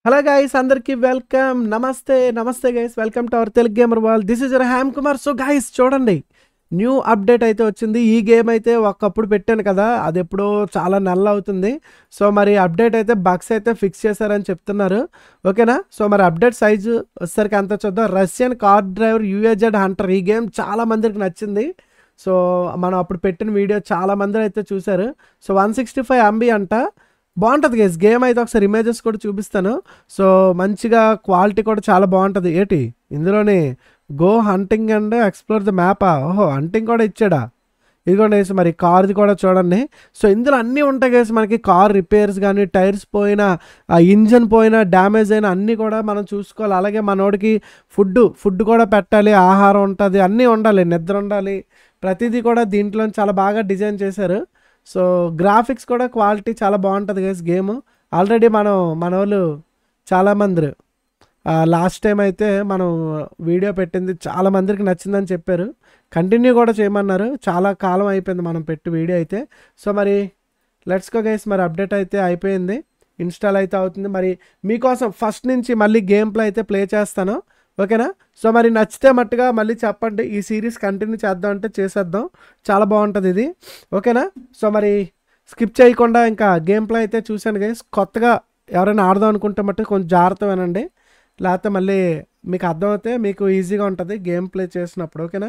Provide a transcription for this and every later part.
Hello guys అందరికి welcome నమస్తే నమస్తే guys welcome to our Telugu gamer wall this is your హ్యామ్ కుమార్ సో గైస్ చూడండి న్యూ అప్డేట్ అయితే వచ్చింది ఈ గేమ్ అయితే ఒకప్పుడు పెట్టాను కదా అది ఎప్పుడో చాలా నెలలు అవుతుంది సో మరి అప్డేట్ అయితే బగ్స్ అయితే ఫిక్స్ చేశారని చెప్తున్నారు ఓకేనా సో మరి అప్డేట్ సైజు వచ్చేసరికి అంత చూద్దాం Russian car driver UAZ hunter ఈ గేమ్ చాలా మందికి నచ్చింది సో మనం అప్పుడు పెట్టిన వీడియో చాలా మంది అయితే చూశారు so one sixty five MB అంట బాగుంటుంది గేస్ గేమ్ అయితే ఒకసారి ఇమేజెస్ కూడా చూపిస్తాను సో మంచిగా క్వాలిటీ కూడా చాలా బాగుంటుంది ఏంటి ఇందులోనే go hunting and explore the మ్యాపా ఓహో హంటింగ్ కూడా ఇచ్చాడా ఇదిగోండి వేసి మరి కార్ది కూడా చూడండి సో ఇందులో అన్నీ ఉంటాయి కేసు మనకి కార్ రిపేర్స్ కానీ టైర్స్ పోయినా ఆ ఇంజన్ పోయినా డ్యామేజ్ అయినా అన్నీ కూడా మనం చూసుకోవాలి అలాగే మనోడికి ఫుడ్ ఫుడ్ కూడా పెట్టాలి ఆహారం ఉంటుంది అన్నీ ఉండాలి నిద్ర ఉండాలి ప్రతిదీ కూడా దీంట్లో చాలా బాగా డిజైన్ చేశారు సో గ్రాఫిక్స్ కూడా క్వాలిటీ చాలా బాగుంటుంది గైస్ గేమ్ ఆల్రెడీ మనం మన వాళ్ళు చాలామంది లాస్ట్ టైం అయితే మనం వీడియో పెట్టింది చాలా మందికి నచ్చిందని చెప్పారు కంటిన్యూ కూడా చేయమన్నారు చాలా కాలం అయిపోయింది మనం పెట్టి వీడియో అయితే సో మరి లెట్స్ గో గైస్ మరి అప్డేట్ అయితే అయిపోయింది ఇన్స్టాల్ అయితే అవుతుంది మరి మీకోసం ఫస్ట్ నుంచి మళ్ళీ గేమ్ ప్లే అయితే ప్లే చేస్తాను ఓకేనా సో మరి నచ్చితే మట్టుగా మళ్ళీ చెప్పండి ఈ సిరీస్ కంటిన్యూ చేద్దాం అంటే చేసేద్దాం చాలా బాగుంటుంది ఇది ఓకేనా సో మరి స్కిప్ చేయకుండా ఇంకా గేమ్ ప్లే అయితే చూశాను గైస్ కొత్తగా ఎవరైనా ఆడదాం అనుకుంటే మట్టు కొంచెం జాగ్రత్త వినండి లేకపోతే మళ్ళీ మీకు అర్థమైతే మీకు ఈజీగా ఉంటుంది గేమ్ ప్లే చేసినప్పుడు ఓకేనా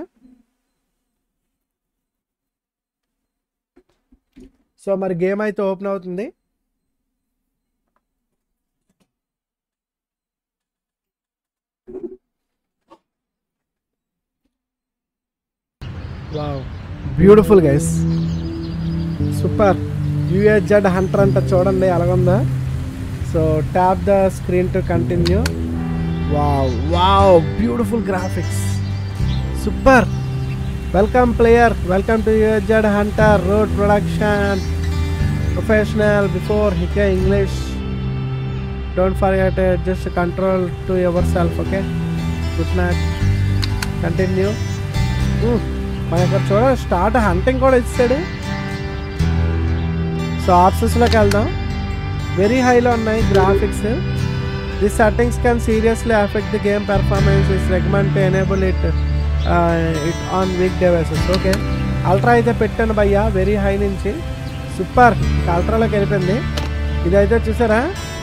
సో మరి గేమ్ అయితే ఓపెన్ అవుతుంది wow beautiful guys super USZ hunter అంట చూడండి ఎలాగుందా so tap the screen to continue wow wow beautiful graphics super welcome player welcome to USZ hunter road production professional before హికే English don't forget just control to yourself okay good night continue మన ఇక్కడ చూడ start hunting కూడా ఇచ్చాడు so ఆప్షన్స్లోకి వెళ్దాం very హైలో ఉన్నాయి graphics the settings can seriously affect the game performance is recommend enable it it on weak devices okay ultra అయితే పెట్టాను భయ్యా వెరీ హై నుంచి సూపర్ అల్ట్రాలోకి వెళ్ళిపోయింది ఇదైతే చూసారా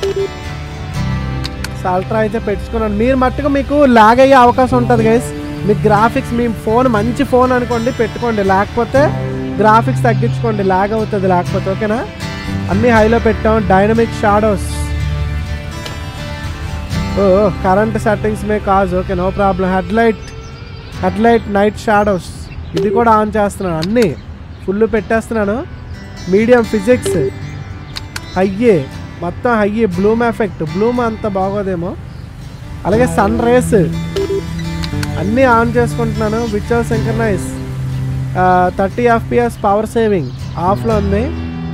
సో అల్ట్రా అయితే పెట్టుకున్నాను మీరు మట్టుకు మీకు లాగ్ అయ్యే అవకాశం ఉంటుంది గైస్ మీ గ్రాఫిక్స్ మీ ఫోన్ మంచి ఫోన్ అనుకోండి పెట్టుకోండి లేకపోతే గ్రాఫిక్స్ తగ్గించుకోండి లాగ్ అవుతుంది లేకపోతే ఓకేనా అన్ని హైలో పెట్టాం డైనమిక్ షాడోస్ ఓ current settings may cause okay no problem headlight headlight night shadows ఇది కూడా ఆన్ చేస్తున్నాను అన్నీ ఫుల్ పెట్టేస్తున్నాను మీడియం ఫిజిక్స్ హయ్యే మొత్తం హయ్యే బ్లూమ్ ఎఫెక్ట్ బ్లూమ్ అంత బాగోదేమో అలాగే సన్ రేస్ అన్నీ ఆన్ చేసుకుంటున్నాను which are synchronize thirty FPS power saving ఆఫ్లో ఉంది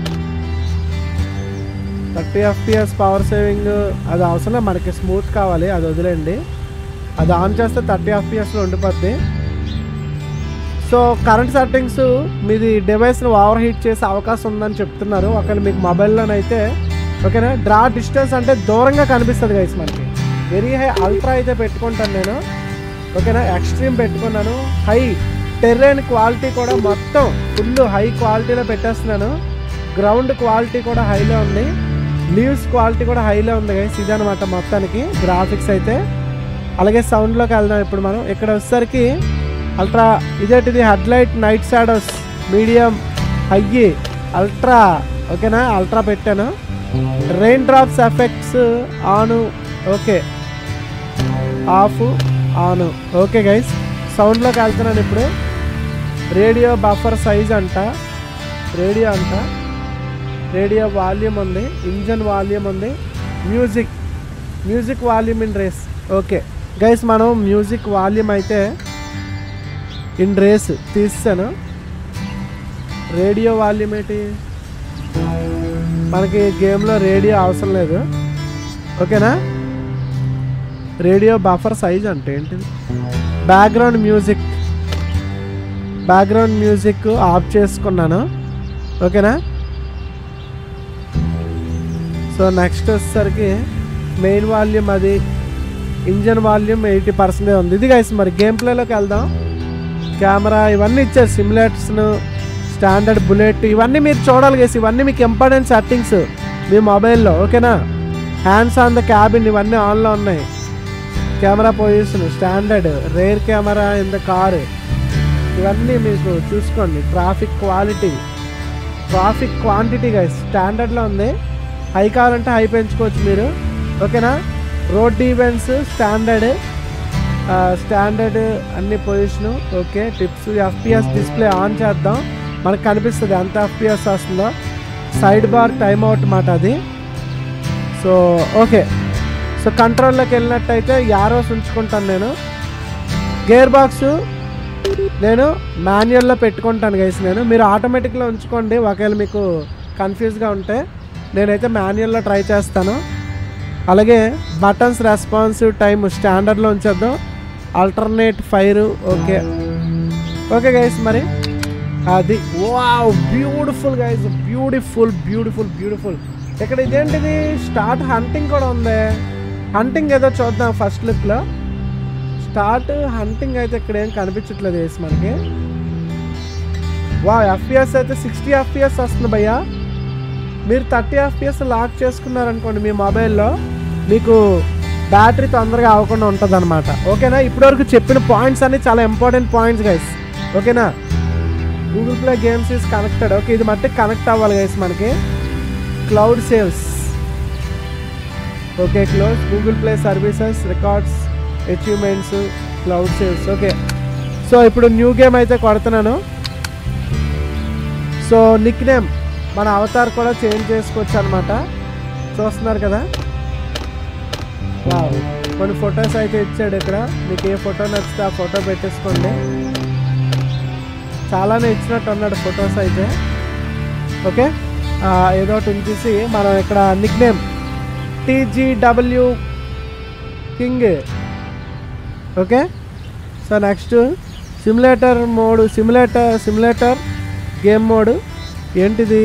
థర్టీ ఎఫ్పిఎస్ పవర్ సేవింగ్ అది అవసరం మనకి స్మూత్ కావాలి అది వదిలేండి అది ఆన్ చేస్తే థర్టీ ఎఫ్పిఎస్లో ఉండిపోద్ది సో కరెంట్ సెట్టింగ్స్ మీది డివైస్ని ఓవర్ హీట్ చేసే అవకాశం ఉందని చెప్తున్నారు ఒకవేళ మీకు మొబైల్లోనైతే ఓకేనా డ్రా డిస్టెన్స్ అంటే దూరంగా కనిపిస్తుంది గైస్ మనకి వెరీ హై అల్ట్రా అయితే పెట్టుకుంటాను నేను ఓకేనా ఎక్స్ట్రీమ్ పెట్టుకున్నాను హై టెర్రైన్ క్వాలిటీ కూడా మొత్తం ఫుల్ హై క్వాలిటీలో పెట్టేస్తున్నాను గ్రౌండ్ క్వాలిటీ కూడా హైలో ఉంది లీవ్స్ క్వాలిటీ కూడా హైలో ఉంది గైస్ ఇదనమాట మొత్తానికి గ్రాఫిక్స్ అయితే అలాగే సౌండ్లోకి వెళ్దాం ఇప్పుడు మనం ఇక్కడ వచ్చేసరికి అల్ట్రా ఇదేంటిది headlight night shadows medium high ultra ఓకేనా అల్ట్రా పెట్టాను raindrops effects on okay off on okay guys సౌండ్లోకి వెళ్తున్నాను ఇప్పుడు రేడియో బఫర్ సైజ్ అంట రేడియో అంట రేడియో వాల్యూమ్ ఉంది ఇంజన్ వాల్యూమ్ ఉంది music music volume in race okay guys మనం మ్యూజిక్ వాల్యూమ్ అయితే ఇన్ రేస్ తీసాను రేడియో వాల్యూమ్ ఏంటి మనకి గేమ్లో రేడియో అవసరం లేదు ఓకేనా రేడియో బఫర్ సైజ్ అంటే ఏంటిది background music background music off చేసుకున్నాను ఓకేనా సో నెక్స్ట్ వచ్చేసరికి మెయిన్ వాల్యూమ్ అది ఇంజన్ వాల్యూమ్ ఎయిటీ పర్సెంటేజ్ ఉంది ఇది గైస్ మరి గేమ్ ప్లేలోకి వెళ్దాం కెమెరా ఇవన్నీ ఇచ్చారు సిమ్యులేటర్స్ను స్టాండర్డ్ బుల్లెట్ ఇవన్నీ మీరు చూడాలి గైస్ ఇవన్నీ మీకు ఇంపార్టెంట్ సెట్టింగ్స్ మీ మొబైల్లో ఓకేనా హ్యాండ్స్ ఆన్ ద క్యాబిన్ ఇవన్నీ ఆన్లో ఉన్నాయి camera position standard rear camera in the car ఇవన్నీ మీకు చూసుకోండి traffic quality traffic quantity guys స్టాండర్డ్లో ఉంది హై కావాలంటే హై పెంచుకోవచ్చు మీరు ఓకేనా రోడ్ ఈవెంట్స్ స్టాండర్డ్ స్టాండర్డ్ అన్ని position okay tips FPS display on చేద్దాం మనకు కనిపిస్తుంది ఎంత ఎఫ్పిఎస్ వస్తుందో సైడ్ బార్ టైమ్ అవుట్ మాట అది సో ఓకే సో కంట్రోల్లోకి వెళ్ళినట్టయితే యారోస్ ఉంచుకుంటాను నేను గేర్ బాక్స్ నేను మాన్యువల్లో పెట్టుకుంటాను గైస్ నేను మీరు ఆటోమేటిక్లో ఉంచుకోండి ఒకవేళ మీకు కన్ఫ్యూజ్గా ఉంటే నేనైతే మాన్యువల్లో ట్రై చేస్తాను అలాగే బటన్స్ రెస్పాన్సివ్ టైం స్టాండర్డ్లో ఉంచేద్దాం alternate fire okay okay guys మరి అది wow beautiful guys beautiful beautiful beautiful ఇక్కడ ఇదేంటిది స్టార్ట్ హంటింగ్ కూడా ఉంది హంటింగ్ ఏదో చూద్దాం ఫస్ట్ లుక్లో స్టార్ట్ హంటింగ్ అయితే ఇక్కడ ఏం కనిపించట్లేదు వేసి మనకి వా ఎఫ్పిఎస్ అయితే సిక్స్టీ ఎఫ్పిఎస్ వస్తుంది భయ్యా మీరు థర్టీ ఎఫ్పిఎస్ లాక్ చేసుకున్నారనుకోండి మీ మొబైల్లో మీకు బ్యాటరీ తొందరగా అవ్వకుండా ఉంటుంది అనమాట ఓకేనా ఇప్పటివరకు చెప్పిన పాయింట్స్ అన్ని చాలా ఇంపార్టెంట్ పాయింట్స్ గైస్ ఓకేనా Google play games is connected okay ఇది మట్టి కనెక్ట్ అవ్వాలి గైస్ మనకి cloud saves okay close Google play services records achievements cloud saves okay so ఇప్పుడు న్యూ గేమ్ అయితే కొడుతున్నాను సో నిక్ నేమ్ మన అవతార్ కూడా చేంజ్ చేసుకోవచ్చు అనమాట చూస్తున్నారు కదా వావ్ కొన్ని ఫొటోస్ అయితే ఇచ్చాడు ఇక్కడ మీకు ఏ ఫోటో నచ్చితే ఆ ఫోటో పెట్టేసుకోండి చాలానే ఇచ్చినట్టు అన్నాడు ఫొటోస్ అయితే ఓకే ఆ, ఏదో ఒకటి ఉంచేసి మనం ఇక్కడ nickname TGW king okay so next simulator mode simulator simulator game mode ఏంటిది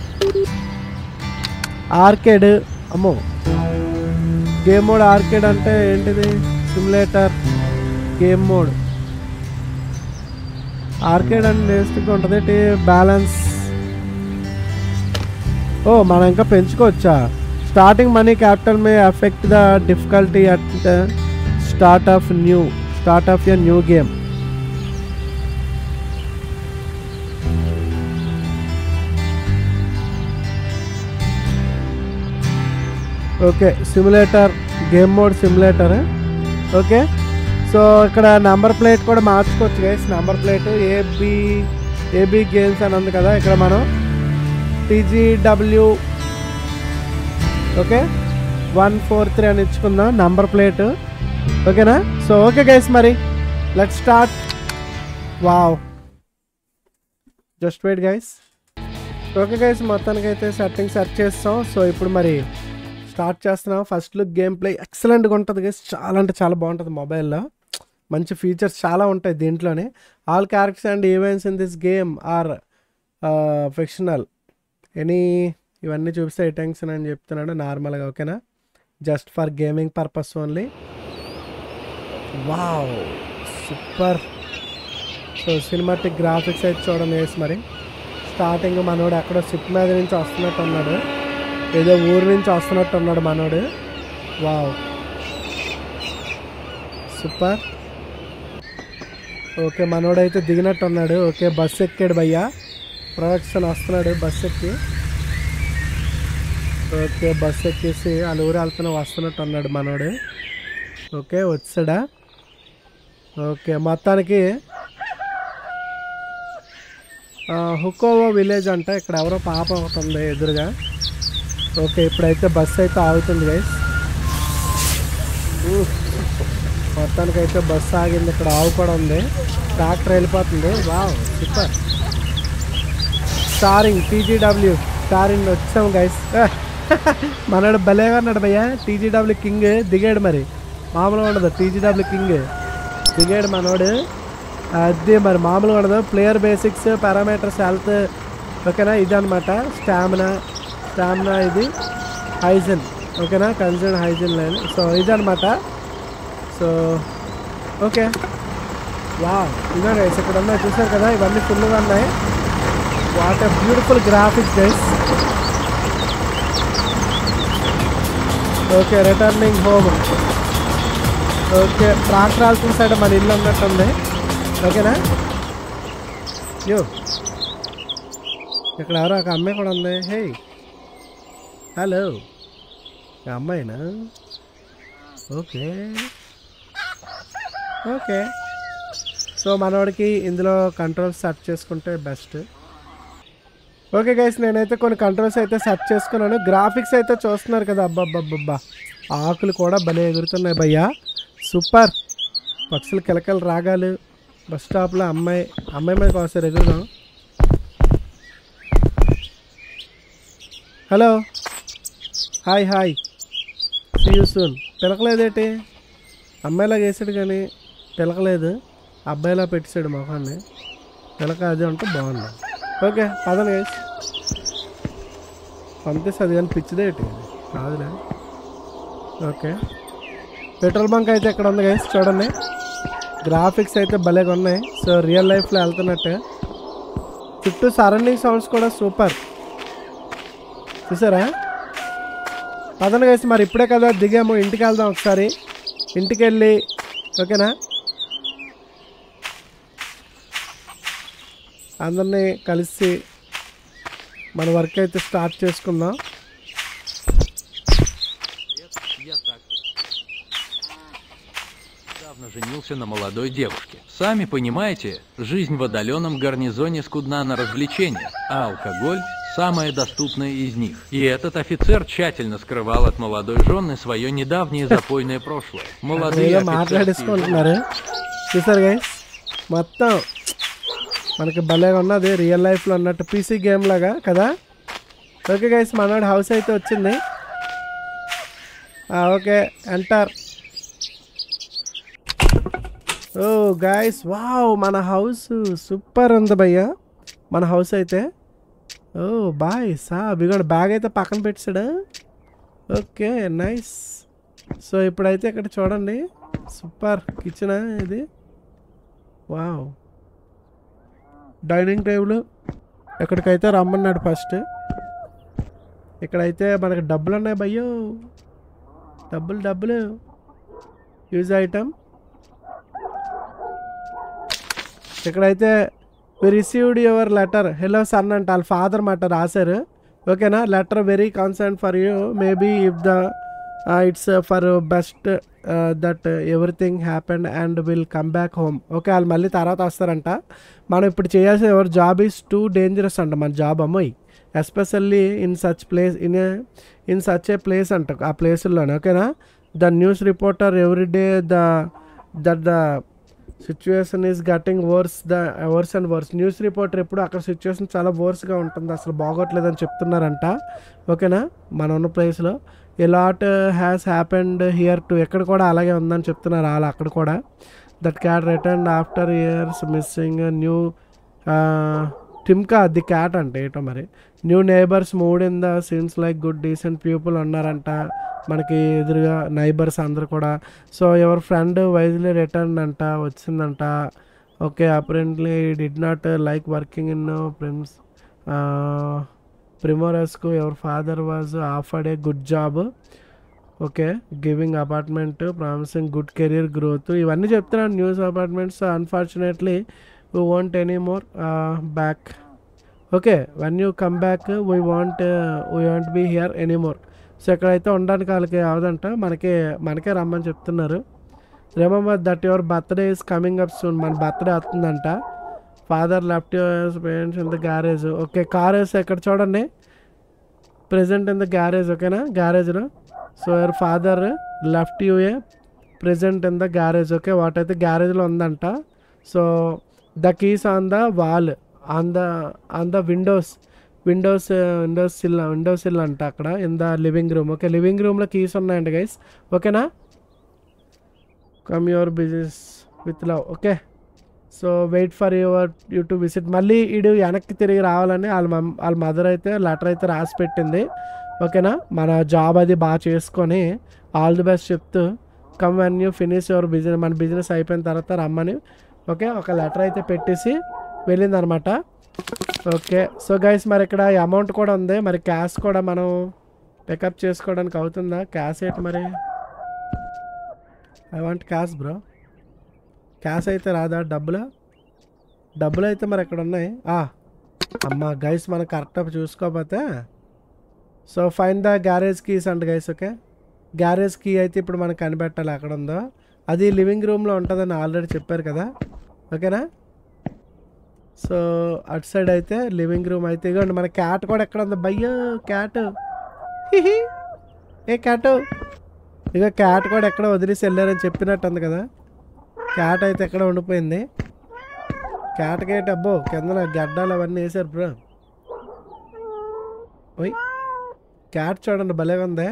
ఆర్కేడ్ అమ్మో గేమ్ మోడ్ ఆర్కేడ్ అంటే ఏంటిది సిమ్యులేటర్ గేమ్ మోడ్ ఆర్కేడ్ అని నేస్టిక్ ఉంటుంది టీ బ్యాలెన్స్ ఓ మనం ఇంకా పెంచుకోవచ్చా starting money capital may affect the difficulty at start of new start of a new game okay simulator game mode simulator okay so ఇక్కడ number plate కూడా మార్చుకోవచ్చు guys number plate AB AB games అని ఉంది కదా ఇక్కడ మనం TGW okay one four three అని ఇచ్చుకుందాం నంబర్ ప్లేట్ ఓకేనా సో ఓకే గైస్ మరి let start wow just wait guys okay guys మొత్తానికి అయితే సెట్టింగ్ సెట్ చేస్తాం సో ఇప్పుడు మరి స్టార్ట్ చేస్తున్నాం ఫస్ట్ లుక్ గేమ్ ప్లే ఎక్సలెంట్గా ఉంటుంది గైస్ చాలా అంటే చాలా బాగుంటుంది మొబైల్లో మంచి ఫీచర్స్ చాలా ఉంటాయి దీంట్లోనే all characters and events in this game are fictional any ఇవన్నీ చూపిస్తే ఎటెన్షన్ అని చెప్తున్నాడు నార్మల్గా ఓకేనా just for gaming purpose only wow super so cinematic graphics అయితే చూడండి వేసి మరి స్టార్టింగ్ మనోడు ఎక్కడో షిప్ మీద నుంచి వస్తున్నట్టు ఉన్నాడు ఏదో ఊరు నుంచి వస్తున్నట్టు ఉన్నాడు మనోడు వావ్ సూపర్ ఓకే మనోడైతే దిగినట్టు ఉన్నాడు ఓకే బస్ ఎక్కాడు భయ్యా ప్రొడక్షన్ వస్తున్నాడు బస్ ఎక్కి ఓకే బస్ ఎక్కేసి వాళ్ళ ఊరు వెళ్తున్నా వస్తున్నట్టు ఉన్నాడు మనోడు ఓకే వచ్చాడా ఓకే మొత్తానికి ఆ, హుకోవో విలేజ్ అంట ఇక్కడ ఎవరో పాప ఒకటి ఉంది ఎదురుగా ఓకే ఇప్పుడైతే బస్సు అయితే ఆగుతుంది గైస్ మొత్తానికి అయితే బస్సు ఆగింది ఇక్కడ ఆవు కూడా ఉంది ట్రాక్టర్ వెళ్ళిపోతుంది wow super starting TGW starting వచ్చాము గైస్ మనోడు భలేగా ఉన్నాడు భయ్యా టీజీడబ్ల్యూ కింగ్ దిగాడు మరి మామూలుగా ఉండదు టీజీడబ్ల్యూ కింగ్ దిగాడు మనోడు అది మరి మామూలుగా ఉండదు ప్లేయర్ బేసిక్స్ పారామీటర్స్ హెల్త్ ఓకేనా ఇది అనమాట స్టామినా స్టామినా ఇది హైజన్ ఓకేనా కన్సర్న్ హైజీన్ లైన్ సో ఇదనమాట సో ఓకే వా ఇదో గైస్ ఇక్కడ ఉన్నాయి చూసారు కదా ఇవన్నీ ఫుల్గా ఉన్నాయి what a beautiful graphics guys okay returning home okay ప్రాంతరాల్సిన సైడ్ మన ఇల్లు ఉన్నట్టుంది ఓకేనా యో ఇక్కడ ఎవరో ఒక అమ్మాయి కూడా ఉంది హే హలో ఈ అమ్మాయినా ఓకే ఓకే సో మనవాడికి ఇందులో కంట్రోల్స్ సెర్చ్ చేసుకుంటే బెస్ట్ ఓకే గైస్ నేనైతే కొన్ని కంట్రోల్స్ అయితే సెర్చ్ చేసుకున్నాను గ్రాఫిక్స్ అయితే చూస్తున్నారు కదా అబ్బాబ్బాబ్బా ఆకులు కూడా భలే ఎగురుతున్నాయి భయ్యా సూపర్ పక్షులు కిలకలు రాగాలు బస్ స్టాప్లో అమ్మాయి అమ్మాయి మీద ఒకసారి ఎగురుదాం hello hi hi see you soon పిలకలేదేటి అమ్మాయిలా వేసాడు కానీ పిలకలేదు అబ్బాయిలా పెట్టేశాడు మొహాన్ని పిలక అది ఉంటే బాగుంది ఓకే పదను గైస్ పంపిస్తే అది కానీ పిచ్చిదేటి కాదులే ఓకే పెట్రోల్ బంక్ అయితే ఇక్కడ ఉంది గైస్ చూడండి గ్రాఫిక్స్ అయితే భలేగా ఉన్నాయి సో రియల్ లైఫ్లో వెళ్తున్నట్టే చుట్టూ సరౌండింగ్ సౌండ్స్ కూడా సూపర్ చూసారా పదండి గైస్ మరి ఇప్పుడే కదా దిగాము ఇంటికి వెళ్దాం ఒకసారి ఇంటికి వెళ్ళి ఓకేనా అందరినీ కలిసి మన వర్క్ అయితే స్టార్ట్ చేసుకుందాం Я так. Недавно женился на молодой девушке. Сами понимаете, жизнь в отдаленном гарнизоне скудна на развлечения, а алкоголь – самое доступное из них. И этот офицер тщательно скрывал от молодой жены свое недавнее запойное прошлое. Молодые ఏదో офицерские жены మాట్లాడేసుకుంటున్నారు చూసారు గైస్ మొత్తం మనకి భలేగా ఉన్నది రియల్ లైఫ్లో ఉన్నట్టు పీసీ గేమ్ లాగా కదా ఓకే గైస్ మనోడి హౌస్ అయితే వచ్చింది ఆ, ఓకే ఎంటర్ ఓ గాయస్ వావ్ మన హౌస్ సూపర్ ఉంది భయ్య మన హౌస్ అయితే ఓ బాయ్ సా బిగోండి బ్యాగ్ అయితే పక్కన పెట్టాడా ఓకే నైస్ సో ఇప్పుడైతే ఇక్కడ చూడండి సూపర్ కిచెన్ ఇది వావ్ డైనింగ్ టేబుల్ ఎక్కడికైతే రమ్మన్నాడు ఫస్ట్ ఇక్కడైతే మనకి డబ్బులు ఉన్నాయి భయ్యో డబ్బులు డబ్బులు యూజ్ ఐటమ్ ఇక్కడైతే we received your letter hello son అంట వాళ్ళ ఫాదర్ మాట రాశారు ఓకేనా letter very concern for you maybe if the it's for best that everything happened and will come back home okay వాళ్ళు మళ్ళీ తర్వాత వస్తారంట మనం ఇప్పుడు చేయాల్సిన ఎవరు జాబ్ ఈజ్ టూ డేంజరస్ అంట మన జాబ్ అమ్మాయి especially in such place in in such a place అంట ఆ ప్లేసుల్లోనే ఓకేనా the news reporter every day the that the situation is getting worse the worse and worse news reporter ఎప్పుడు అక్కడ situation చాలా వర్స్గా ఉంటుంది అసలు బాగోట్లేదని చెప్తున్నారంట ఓకేనా మనం ఉన్న ప్లేస్లో a lot has happened here too ఎక్కడ కూడా అలాగే ఉందని చెప్తున్నారు వాళ్ళు అక్కడ కూడా that cat return after years missing new టిమ్కా ది క్యాట్ అంటే ఏటో మరి new neighbours moved in the seems like good decent people ఉన్నారంట మనకి ఎదురుగా నైబర్స్ అందరు కూడా సో ఎవరి ఫ్రెండ్ వైజ్లీ రిటర్న్ అంట వచ్చిందంట okay apparently did not like working in ప్రిమ్స్ ప్రిమోరస్కు ever father was offered a good job okay giving apartment promising good career growth ఇవన్నీ చెప్తున్నాను news apartments unfortunately we want any more back okay when you come back we want we want be here any more so ఎక్కడైతే ఉండడానికి వాళ్ళకి అవదంట మనకే మనకే రమ్మని చెప్తున్నారు remember that your birthday is coming up soon మన బర్త్డే వస్తుందంట father left your parents in the garage okay car వేసి ఎక్కడ చూడండి ప్రెసెంట్ ఇన్ ద గ్యారేజ్ ఓకేనా గ్యారేజ్లో so your father left you a present in the garage okay వాటైతే గ్యారేజ్లో ఉందంట so the keys on the wall on the on the windows windows windows sill windows sill అంట అక్కడ in the living room okay living రూమ్లో keys ఉన్నాయండి guys ఓకేనా come your business with love okay so wait for your you to visit మళ్ళీ ఇడు వెనక్కి తిరిగి రావాలని వాళ్ళ మమ్ వాళ్ళ మదర్ అయితే లెటర్ అయితే రాసి పెట్టింది ఓకేనా మన జాబ్ అది బాగా చేసుకొని ఆల్ ది బెస్ట్ చెప్తూ come when you finish your business మన బిజినెస్ అయిపోయిన తర్వాత రమ్మని ఓకే ఒక లెటర్ అయితే పెట్టేసి వెళ్ళిందనమాట ఓకే సో గైస్ మరి ఇక్కడ అమౌంట్ కూడా ఉంది మరి క్యాష్ కూడా మనం పికప్ చేసుకోవడానికి అవుతుందా క్యాష్ ఏంటి మరి I want cash bro cash అయితే రాదా డబ్బులు డబ్బులు అయితే మరి ఎక్కడ ఉన్నాయి ఆ, అమ్మ గైస్ మనం కరెక్ట్గా చూసుకోకపోతే so fine the garage keys అంట గైస్ ఓకే గ్యారేజ్ కీ అయితే ఇప్పుడు మనకు కనిపెట్టాలి ఎక్కడ ఉందో అది లివింగ్ రూమ్లో ఉంటుందని ఆల్రెడీ చెప్పారు కదా ఓకేనా సో అటు సైడ్ అయితే లివింగ్ రూమ్ అయితే ఇగోండి మన క్యాట్ కూడా ఎక్కడ ఉంది భయ్యో క్యాట్ హిహి. ఏ క్యాట్ ఇక క్యాట్ కూడా ఎక్కడ వదిలేసి వెళ్ళారని చెప్పినట్టు ఉంది కదా క్యాట్ అయితే ఎక్కడ ఉండిపోయింది క్యాట్ గేట్ అబ్బో కింద గడ్డాలు అవన్నీ వేసారు బ్రో ఓయ్ క్యాట్ చూడండి భలే ఉందే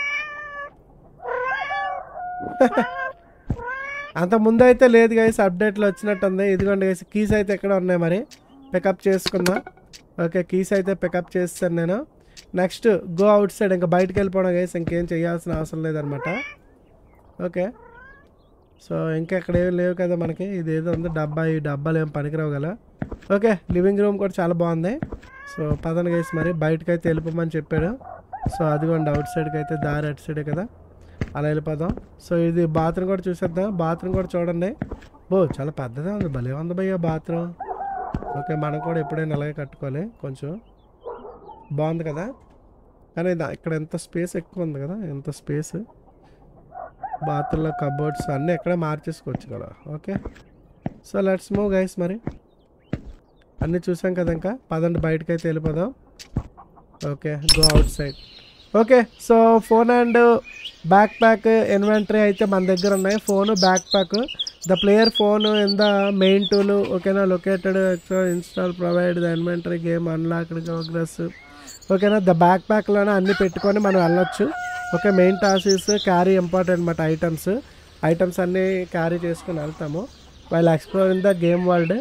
అంత ముందు అయితే లేదు గైస్ అప్డేట్లో వచ్చినట్టు ఉంది ఇదిగోండి గైస్ కీస్ అయితే ఎక్కడ ఉన్నాయి మరి పికప్ చేసుకుందాం ఓకే కీస్ అయితే పికప్ చేస్తాను నేను నెక్స్ట్ గో అవుట్ సైడ్ ఇంకా బయటకు వెళ్ళిపోవడం గైస్ ఇంకేం చేయాల్సిన అవసరం లేదనమాట ఓకే సో ఇంకా ఇక్కడ ఏం లేవు కదా మనకి ఇది ఏదో ఉంది డబ్బా ఈ డబ్బాలు ఏం పనికిరావు కదా ఓకే లివింగ్ రూమ్ కూడా చాలా బాగుంది సో పదన గైస్ మరి బయటకు అయితే వెళ్ళిపోమని చెప్పాడు సో అదిగోండి అవుట్ సైడ్కి అయితే దారి అటు సైడే కదా అలా వెళ్ళిపోదాం సో ఇది బాత్రూమ్ కూడా చూసేద్దాం బాత్రూమ్ కూడా చూడండి బో చాలా పెద్దగా ఉంది భలే ఉంది భయ్య బాత్రూమ్ ఓకే మనం కూడా ఎప్పుడైనా అలాగే కట్టుకోవాలి కొంచెం బాగుంది కదా కానీ ఇది- ఇక్కడ ఎంత స్పేస్ ఎక్కువ ఉంది కదా ఎంత స్పేస్ బాత్రూంలో కబోర్డ్స్ అన్నీ ఎక్కడ మార్చేసుకోవచ్చు కదా okay so let's move guys మరి అన్నీ చూసాం కదా ఇంకా పదండి బయటకు అయితే వెళ్ళిపోదాం okay go outside okay so phone and backpack inventory అయితే మన దగ్గర ఉన్నాయి phone backpack the player phone in the main tool ఓకేనా located install provide the inventory game unlocked progress ఓకేనా ద బ్యాక్ ప్యాక్లోనే అన్ని పెట్టుకొని మనం వెళ్ళొచ్చు okay main tasks carry important అనమాట ఐటమ్స్ ఐటమ్స్ అన్నీ క్యారీ చేసుకొని వెళ్తాము while exploring the game world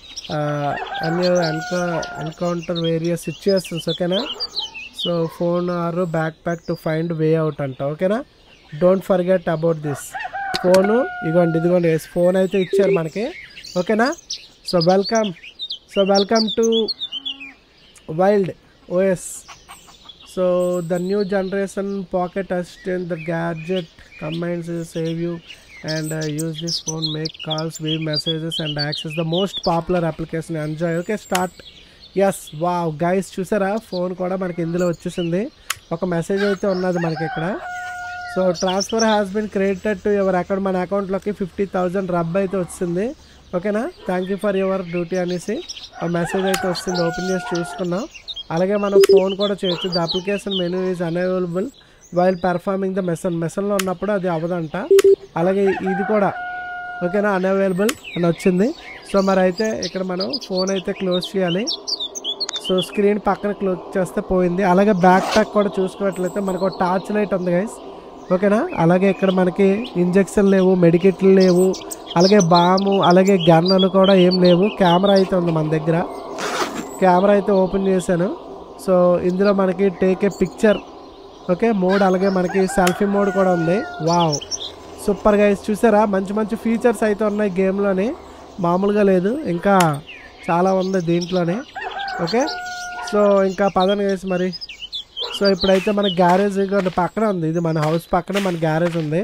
అన్ని ఎన్కా ఎన్కౌంటర్ వేరియస్ సిచ్యుయేషన్స్ ఓకేనా so phone or backpack to find way out అంట ఓకేనా don't forget about this phone ఇదిగోండి ఇదిగోండి ఫోన్ అయితే ఇచ్చారు మనకి ఓకేనా so welcome so welcome to wild OS so the new generation pocket assistant the gadget combines save you and use this phone make calls view messages and access the most popular application enjoy okay start ఎస్ wow guys చూసారా phone కూడా మనకి ఇందులో వచ్చేసింది ఒక message అయితే ఉన్నది మనకి ఇక్కడ so transfer has been credited to your account మన అకౌంట్లోకి ఫిఫ్టీ థౌజండ్ రబ్ అయితే వచ్చింది ఓకేనా thank you for your duty అనేసి ఆ మెసేజ్ అయితే వస్తుంది ఓపెన్ చేసి చూసుకున్నాం అలాగే మనం ఫోన్ కూడా చేయొచ్చు the application menu is unavailable while performing the mission మెసన్లో ఉన్నప్పుడు అది అవ్వదంట అలాగే ఇది కూడా ఓకేనా అన్అవైలబుల్ అని వచ్చింది సో మరి అయితే ఇక్కడ మనం ఫోన్ అయితే క్లోజ్ చేయాలి సో స్క్రీన్ పక్కన క్లోజ్ చేస్తే పోయింది అలాగే బ్యాక్ ప్యాక్ కూడా చూసుకున్నట్లయితే మనకు ఒక టార్చ్ లైట్ ఉంది గైస్ ఓకేనా అలాగే ఇక్కడ మనకి ఇంజెక్షన్ లేవు మెడికెట్లు లేవు అలాగే బాము అలాగే గన్నులు కూడా ఏం లేవు కెమెరా అయితే ఉంది మన దగ్గర కెమెరా అయితే ఓపెన్ చేశాను సో ఇందులో మనకి take a picture okay mode అలాగే మనకి సెల్ఫీ మోడ్ కూడా ఉంది వావ్ సూపర్ గైస్ చూసారా మంచి మంచి ఫీచర్స్ అయితే ఉన్నాయి గేమ్లోని మామూలుగా లేదు ఇంకా చాలా ఉంది దీంట్లోనే ఓకే సో ఇంకా పదన గైస్ మరి సో ఇప్పుడైతే మన గ్యారేజ్ ఇక్కడ పక్కన ఉంది ఇది మన హౌస్ పక్కన మన గ్యారేజ్ ఉంది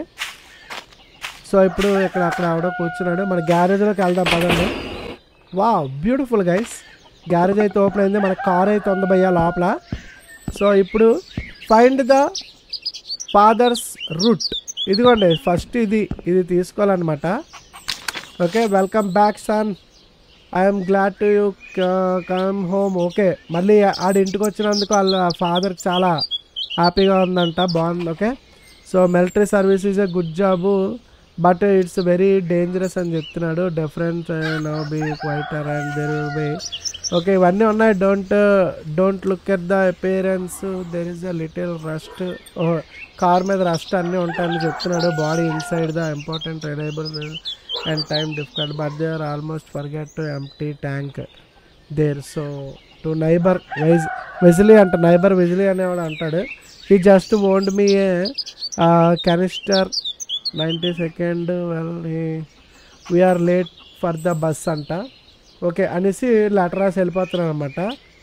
సో ఇప్పుడు ఇక్కడ అక్కడ ఆవిడ కూర్చున్నాడు మన గ్యారేజ్లోకి వెళ్దాం పదండి వా బ్యూటిఫుల్ గైస్ గ్యారేజ్ అయితే ఓపెన్ అయింది మన కార్ అయితే ఉంది భయ్యా లోపల సో ఇప్పుడు ఫైండ్ ద ఫాదర్స్ రూట్ ఇదిగోండి ఫస్ట్ ఇది ఇది తీసుకోవాలన్నమాట okay welcome back son I'm glad to you come home okay మళ్ళీ ఆడ ఇంటికి వచ్చినందుకు వాళ్ళ ఫాదర్కి చాలా హ్యాపీగా ఉందంట బాగుంది okay so military service is a good job but it's very dangerous అని చెప్తున్నాడు different no be quieter and there will be okay ఇవన్నీ ఉన్నాయి don't don't look at the appearance there is a little rust car మీద rust అన్నీ ఉంటాయని చెప్తున్నాడు body inside the important reliable and time difficult but they are almost forget to empty tank there so to neighbour వైజ్ Vasily అంట neighbour వెజిలీ అనేవాడు అంటాడు he just owned me a canister ninety second well we're late for the bus అంట okay అనేసి letter రాసి వెళ్ళిపోతున్నాను అనమాట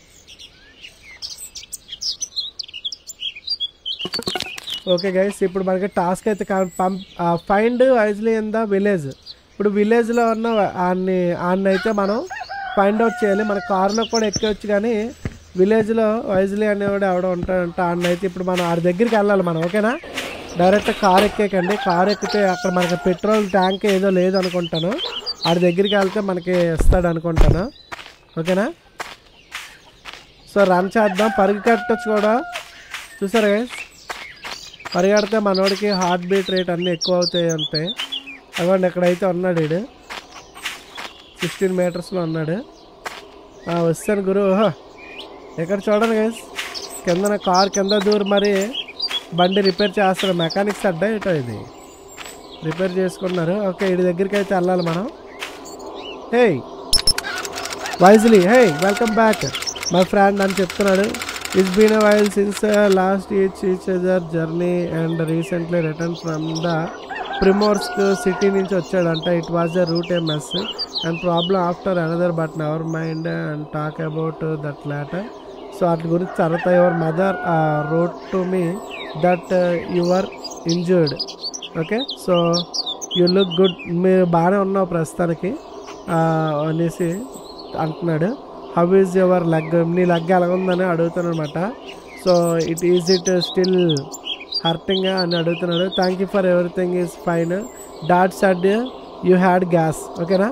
okay guys ఇప్పుడు మనకి టాస్క్ అయితే find Vasily in the village ఇప్పుడు విలేజ్లో ఉన్న ఆన్ని ఆన్ని అయితే మనం ఫైండ్ అవుట్ చేయాలి మన కార్లో కూడా ఎక్కొచ్చు కానీ విలేజ్లో వైజ్లీ అనేవాడు ఎవడో ఉంటాడంట ఆడిని అయితే ఇప్పుడు మనం ఆడి దగ్గరికి వెళ్ళాలి మనం ఓకేనా డైరెక్ట్ కార్ ఎక్కేకండి కార్ ఎక్కితే అక్కడ మనకి పెట్రోల్ ట్యాంక్ ఏదో లేదు అనుకుంటాను ఆడి దగ్గరికి వెళ్తే మనకి ఇస్తాడు అనుకుంటాను ఓకేనా సో రన్ చేద్దాం పరిగెట్టచ్చు కూడా చూసారా గైస్ పరిగెడితే మనోడికి హార్ట్ బీట్ రేట్ అన్నీ ఎక్కువ అవుతాయి అంతే అదిగోండి ఎక్కడైతే ఉన్నాడు వీడు సిక్స్టీన్ మీటర్స్లో ఉన్నాడు ఆ, వస్తాను గురు ఓహో. ఎక్కడ చూడండి గైస్ కింద కార్ కింద దూరం మరి బండి రిపేర్ చేస్తారు మెకానిక్స్ అడ్డా ఏటో ఇది రిపేర్ చేసుకున్నారు ఓకే వీడి దగ్గరికి అయితే వెళ్ళాలి మనం hey Vasily hey welcome back my friend అని చెప్తున్నాడు it's been a while since last each each other journey and recently return from the Primorsk city నుంచి వచ్చాడంట it was the route a mess and problem after another but never mind and talk about that later so వాటి గురించి తర్వాత your mother wrote to me that your injured okay so you look good మీరు బాగానే ఉన్నావు ప్రస్తుతానికి ఆ, అనేసి అంటున్నాడు హౌ ఈజ్ యువర్ లెగ్ నీ లెగ్ ఎలా ఉందని అడుగుతాను అనమాట so it is it still hurting అని అడుగుతున్నాడు thank you for everything is fine that said you had gas ఓకేనా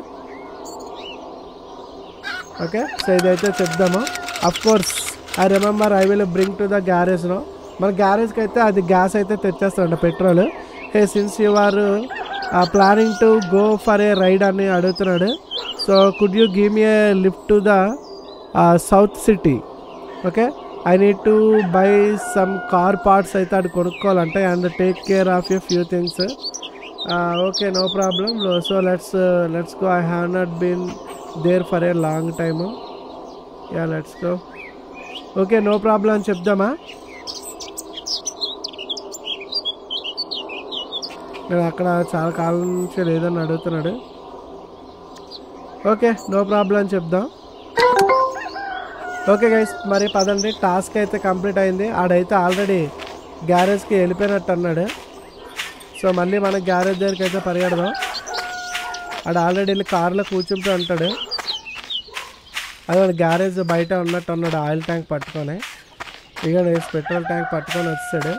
ఓకే సో ఇదైతే చెప్దాము of course I remember I will bring to the గ్యారేజ్లో మన గ్యారేజ్కి అయితే అది గ్యాస్ అయితే తెచ్చేస్తాడు petrol hey since you are planning to go for a ride అని అడుగుతున్నాడు so could you give me a lift to the south city okay I need to buy some car parts అయితే అది కొనుక్కోవాలంటే and take care of you few things okay no problem so let's let's go I have not been there for a long time yeah let's go okay no problem అని చెప్దామా నేను అక్కడ చాలా కాలం నుంచి లేదని అడుగుతున్నాడు ఓకే నో ప్రాబ్లం అని చెప్దాం ఓకే గైస్ మరి పదండి టాస్క్ అయితే కంప్లీట్ అయింది ఆడైతే ఆల్రెడీ గ్యారేజ్కి వెళ్ళిపోయినట్టు అన్నాడు సో మళ్ళీ మన గ్యారేజ్ దగ్గరికి అయితే పరిగెడదాం ఆడ ఆల్రెడీ వెళ్ళి కార్లో కూర్చుంటూ ఉంటాడు అదే గ్యారేజ్ బయట ఉన్నట్టు ఉన్నాడు ఆయిల్ ట్యాంక్ పట్టుకొని ఇక వేసి పెట్రోల్ ట్యాంక్ పట్టుకొని వచ్చాడు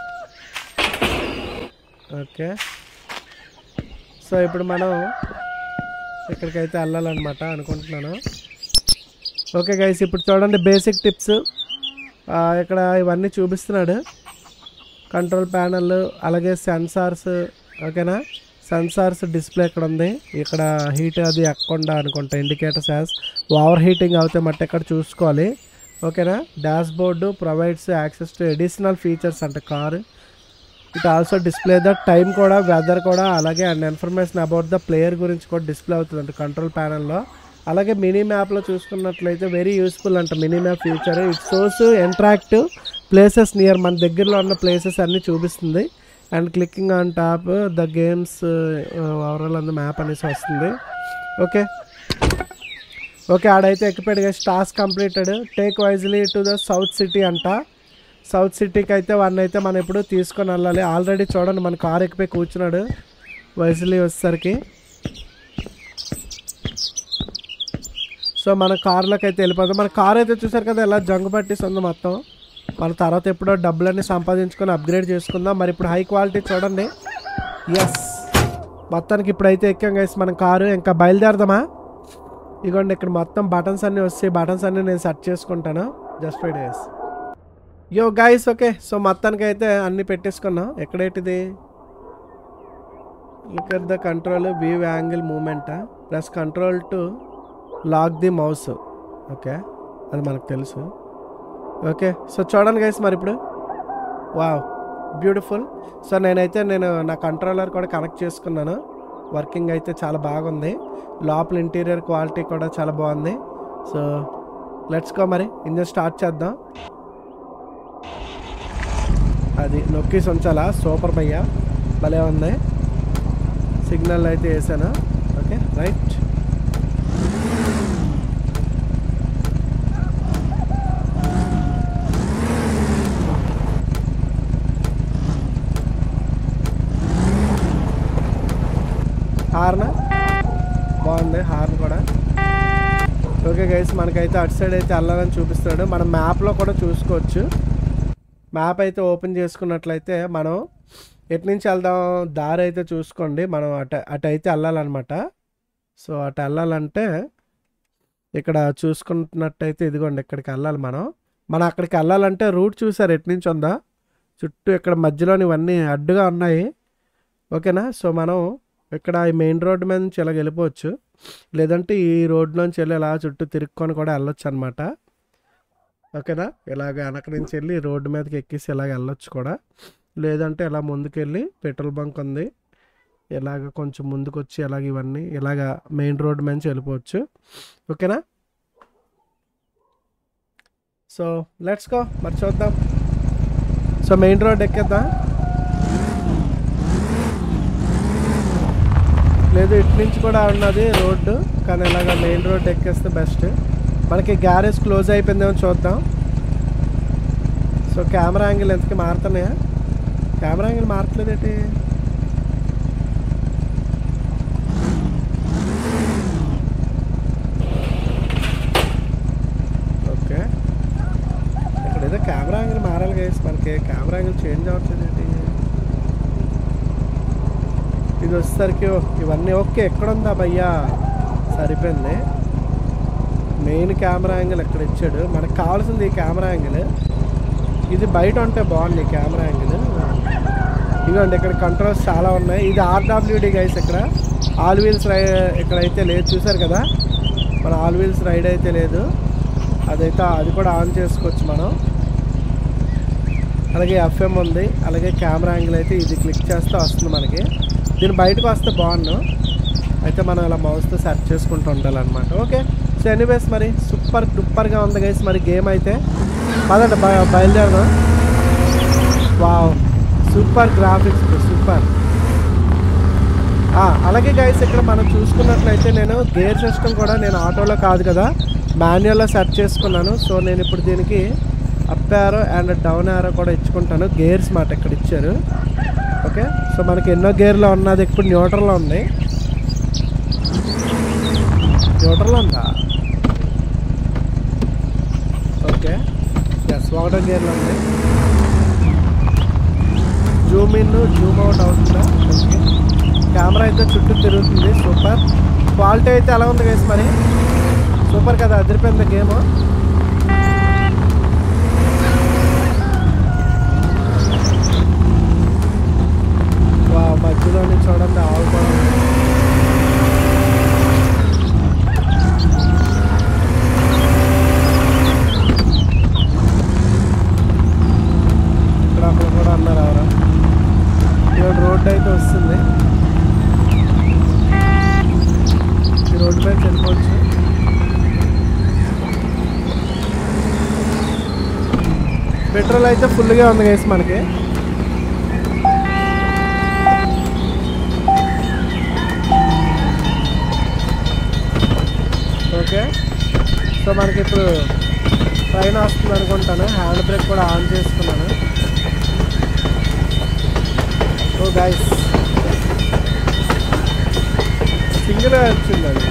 ఓకే సో ఇప్పుడు మనం ఇక్కడికైతే వెళ్ళాలన్నమాట అనుకుంటున్నాను ఓకే గైస్ ఇప్పుడు చూడండి బేసిక్ టిప్స్ ఇక్కడ ఇవన్నీ చూపిస్తున్నాడు కంట్రోల్ ప్యానల్ అలాగే సెన్సార్స్ ఓకేనా సెన్సార్స్ డిస్ప్లే ఇక్కడ ఉంది ఇక్కడ హీట్ అది ఎక్కకుండా అనుకుంటా ఇండికేటర్స్ యాజ్ ఓవర్ హీటింగ్ అవుతే మట్టి ఎక్కడ చూసుకోవాలి ఓకేనా dashboard provides access to additional features అంటే car it also display the time కూడా వెదర్ కూడా అలాగే and information about the player గురించి కూడా డిస్ప్లే అవుతుంది కంట్రోల్ ప్యానల్లో అలాగే మినీ మ్యాప్లో చూసుకున్నట్లయితే వెరీ యూస్ఫుల్ అంట mini map feature it shows interactive places near మన దగ్గరలో ఉన్న ప్లేసెస్ అన్నీ చూపిస్తుంది and clicking on top the games overall అంద మ్యాప్ అనేసి వస్తుంది ఓకే ఓకే ఆడైతే ఎక్కిపోయాడు guys task completed take Vasily to the south city అంట సౌత్ సిటీకి అయితే వాడిని అయితే మనం ఇప్పుడు తీసుకొని వెళ్ళాలి ఆల్రెడీ చూడండి మన కార్ ఎక్కిపోయి కూర్చున్నాడు వైజ్లీ వచ్చేసరికి సో మన కార్లోకి అయితే వెళ్ళిపోతాం మన కార్ అయితే చూసారు కదా ఎలా జంగు పట్టేసి ఉంది మొత్తం మన తర్వాత ఎప్పుడో డబ్బులన్నీ సంపాదించుకొని అప్గ్రేడ్ చేసుకుందాం మరి ఇప్పుడు హై క్వాలిటీ చూడండి ఎస్ మొత్తానికి ఇప్పుడైతే ఎక్కాం గైస్ మన కారు ఇంకా బయలుదేరదామా ఇదిగోండి ఇక్కడ మొత్తం బటన్స్ అన్నీ వస్తాయి బటన్స్ అన్నీ నేను సెట్ చేసుకుంటాను just five days yo guys okay so మొత్తానికి అయితే అన్నీ పెట్టేసుకున్నాం ఎక్కడేటిది look at the control view angle movement plus control to lock the mouse okay అది మనకు తెలుసు ఓకే సో చూడండి గైస్ మరి ఇప్పుడు వావ్ బ్యూటిఫుల్ సో నేనైతే నేను నా కంట్రోలర్ కూడా కనెక్ట్ చేసుకున్నాను వర్కింగ్ అయితే చాలా బాగుంది లోపల ఇంటీరియర్ క్వాలిటీ కూడా చాలా బాగుంది సో లెట్స్ గో మరి ఇంజన్ స్టార్ట్ చేద్దాం అది నొక్కేసి ఉంచాలా సూపర్ భయ్య భలే ఉంది సిగ్నల్ అయితే వేసాను ఓకే రైట్ హార్న్ బాగుంది హార్న్ కూడా ఓకే గైస్ మనకైతే అటు సైడ్ అయితే వెళ్ళాలని చూపిస్తున్నాడు మనం మ్యాప్లో కూడా చూసుకోవచ్చు మ్యాప్ అయితే ఓపెన్ చేసుకున్నట్లయితే మనం ఎటు నుంచి వెళ్దాం దారి అయితే చూసుకోండి మనం అటు అటు అయితే వెళ్ళాలన్నమాట సో అటు వెళ్ళాలంటే ఇక్కడ చూసుకున్నట్టయితే ఇదిగోండి ఇక్కడికి వెళ్ళాలి మనం మనం అక్కడికి వెళ్ళాలంటే రూట్ చూసారు ఎటు నుంచి ఉందా చుట్టూ ఇక్కడ మధ్యలోని ఇవన్నీ అడ్డుగా ఉన్నాయి ఓకేనా సో మనం ఇక్కడ ఈ మెయిన్ రోడ్ మీద నుంచి ఇలా వెళ్ళిపోవచ్చు లేదంటే ఈ రోడ్లోంచి వెళ్ళి ఇలా చుట్టూ తిరుక్కొని కూడా వెళ్ళొచ్చు అనమాట ఓకేనా ఇలాగ వెనక నుంచి వెళ్ళి రోడ్డు మీదకి ఎక్కేసి ఇలాగ వెళ్ళొచ్చు కూడా లేదంటే ఇలా ముందుకెళ్ళి పెట్రోల్ బంక్ ఉంది ఇలాగ కొంచెం ముందుకు వచ్చి ఇలాగ ఇవన్నీ ఇలాగ మెయిన్ రోడ్ మీద నుంచి వెళ్ళిపోవచ్చు ఓకేనా సో లెట్స్ గో మరి చూద్దాం సో మెయిన్ రోడ్ ఎక్కేద్దాం లేదు ఇటు నుంచి కూడా ఉన్నది రోడ్డు కానీ ఇలాగ మెయిన్ రోడ్ ఎక్కేస్తే బెస్ట్ మనకి గ్యారేజ్ క్లోజ్ అయిపోయిందేమో చూద్దాం సో కెమెరా యాంగిల్ ఎంతకి మారుతున్నాయా కెమెరా యాంగిల్ మారట్లేదేంటి ఓకే ఇక్కడ ఏదో కెమెరా యాంగిల్ మారాలి గైస్ మనకి కెమెరా యాంగిల్ చేంజ్ అవ్వట్లేదు ఏంటి ఇది వచ్చేసరికి ఓ, ఇవన్నీ ఓకే ఎక్కడుందా భయ్యా సరిపోయింది మెయిన్ కెమెరా యాంగిల్ ఎక్కడ ఇచ్చాడు మనకు కావాల్సింది ఈ కెమెరా యాంగిల్ ఇది బయట ఉంటే బాగుంది ఈ కెమెరా యాంగిల్ ఇదిగోండి ఇక్కడ కంట్రోల్స్ చాలా ఉన్నాయి ఇది ఆర్డబ్ల్యూడి గైస్ ఇక్కడ ఆల్ వీల్స్ రై ఇక్కడ అయితే లేదు చూసారు కదా మన ఆల్ వీల్స్ రైడ్ అయితే లేదు అదైతే అది కూడా ఆన్ చేసుకోవచ్చు మనం అలాగే ఎఫ్ఎం ఉంది అలాగే కెమెరా యాంగిల్ అయితే ఇది క్లిక్ చేస్తే వస్తుంది మనకి దీని బయటకు వస్తే బాగుండు అయితే మనం ఇలా మౌస్తో సెర్చ్ చేసుకుంటూ ఉండాలన్నమాట ఓకే సో ఎనీవేస్ మరి సూపర్ డూపర్గా ఉంది గైస్ మరి గేమ్ అయితే పదండి బయ- బయలుదేరదాం వావ్ సూపర్ గ్రాఫిక్స్ సూపర్ అలాగే గైస్ ఇక్కడ మనం చూసుకున్నట్లయితే నేను గేర్ సిస్టమ్ కూడా నేను ఆటోలో కాదు కదా మాన్యువల్లో సెర్చ్ చేసుకున్నాను సో నేను ఇప్పుడు దీనికి up arrow and down arrow కూడా ఇచ్చుకుంటాను గేర్స్ మాట ఇక్కడ ఇచ్చారు ఓకే సో మనకి ఎన్నో గేర్లో ఉన్నది ఇప్పుడు న్యూట్రల్లో ఉంది న్యూట్రల్ ఉందా ఓకే ఎస్ ఒకటో గేర్లో ఉంది జూమ్ ఇన్ జూమ్ అవుట్ అవుతుందా కెమెరా అయితే చుట్టూ తిరుగుతుంది సూపర్ క్వాలిటీ అయితే ఎలా ఉంది గైస్ మరి సూపర్ కదా అదిరిపోయింది గేమ్ వా మధ్యలోని చూడండి ఆవు కూడా ఉంది. ఇక్కడ అక్కడ కూడా అన్నారు ఎవరు ఇక్కడ రోడ్డు అయితే వస్తుంది ఈ రోడ్డు మీద వెళ్ళిపోవచ్చు పెట్రోల్ అయితే ఫుల్గా ఉంది గైస్ మనకి ఓకే సో మనకి ఇప్పుడు ట్రైన్ వస్తుంది అనుకుంటాను హ్యాండ్ బ్రేక్ కూడా ఆన్ చేసుకున్నాను ఓ గైస్ సింగిల్ వచ్చింది అది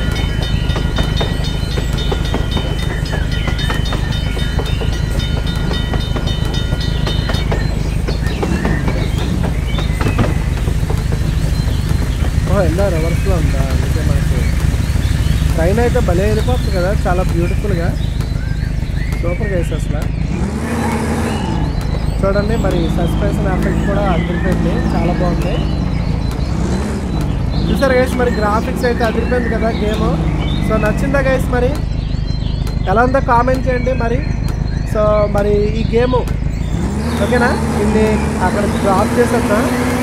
ఓ ఎలా రివర్స్లో ఉందా అందుకే మనకి ట్రైన్ అయితే భలే వెళ్ళిపోతుంది కదా చాలా బ్యూటిఫుల్గా సూపర్ గైస్ అసలు చూడండి మరి సస్పెన్షన్ ఎఫెక్ట్ కూడా అదిరిపోయింది చాలా బాగుంది చూసారు గైస్ మరి గ్రాఫిక్స్ అయితే అదిరిపోయింది కదా గేమ్ సో నచ్చిందా గైస్ మరి ఎలా ఉందో కామెంట్ చేయండి మరి సో మరి ఈ గేమ్ ఓకేనా దీన్ని అక్కడ డ్రాప్ చేసేద్దా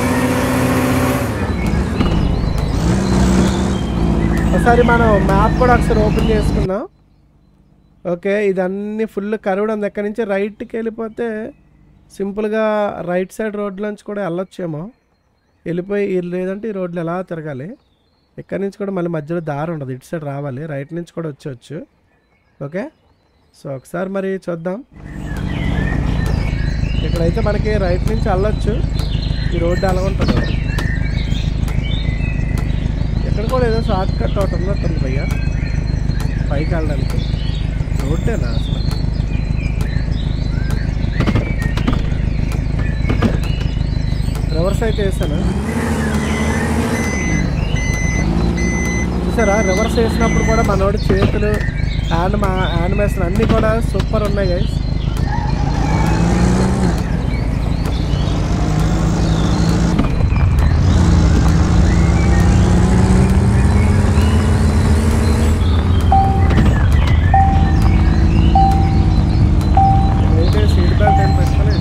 ఒకసారి మనం మ్యాప్ కూడా ఒకసారి ఓపెన్ చేసుకుందాం ఓకే ఇదన్నీ ఫుల్ కరువుడు ఉంది ఎక్కడి నుంచి రైట్కి వెళ్ళిపోతే సింపుల్గా రైట్ సైడ్ రోడ్లోంచి కూడా వెళ్ళొచ్చేమో వెళ్ళిపోయి ఈ- లేదంటే ఈ రోడ్లు ఎలా తిరగాలి ఇక్కడి నుంచి కూడా మళ్ళీ మధ్యలో దారి ఉండదు ఇటు సైడ్ రావాలి రైట్ నుంచి కూడా వచ్చేవచ్చు ఓకే సో ఒకసారి మరి చూద్దాం ఇక్కడైతే మనకి రైట్ నుంచి వెళ్ళొచ్చు ఈ రోడ్డు అలా ఉంటుంది ఇక్కడ కూడా ఏదో షార్ట్ కట్ ఒకటి ఉన్నట్టుంది భయ్య పైకి వెళ్ళడానికి రోడ్డేనా అసలు రివర్స్ అయితే వేసాను చూసారా రివర్స్ వేసినప్పుడు కూడా మనోడు చేతులు హ్యాండ్ మా యానిమేషన్ అన్నీ కూడా సూపర్ ఉన్నాయి గైస్ ఏంటి సీట్ బెల్ట్ ఏం పెట్టుకోలేదు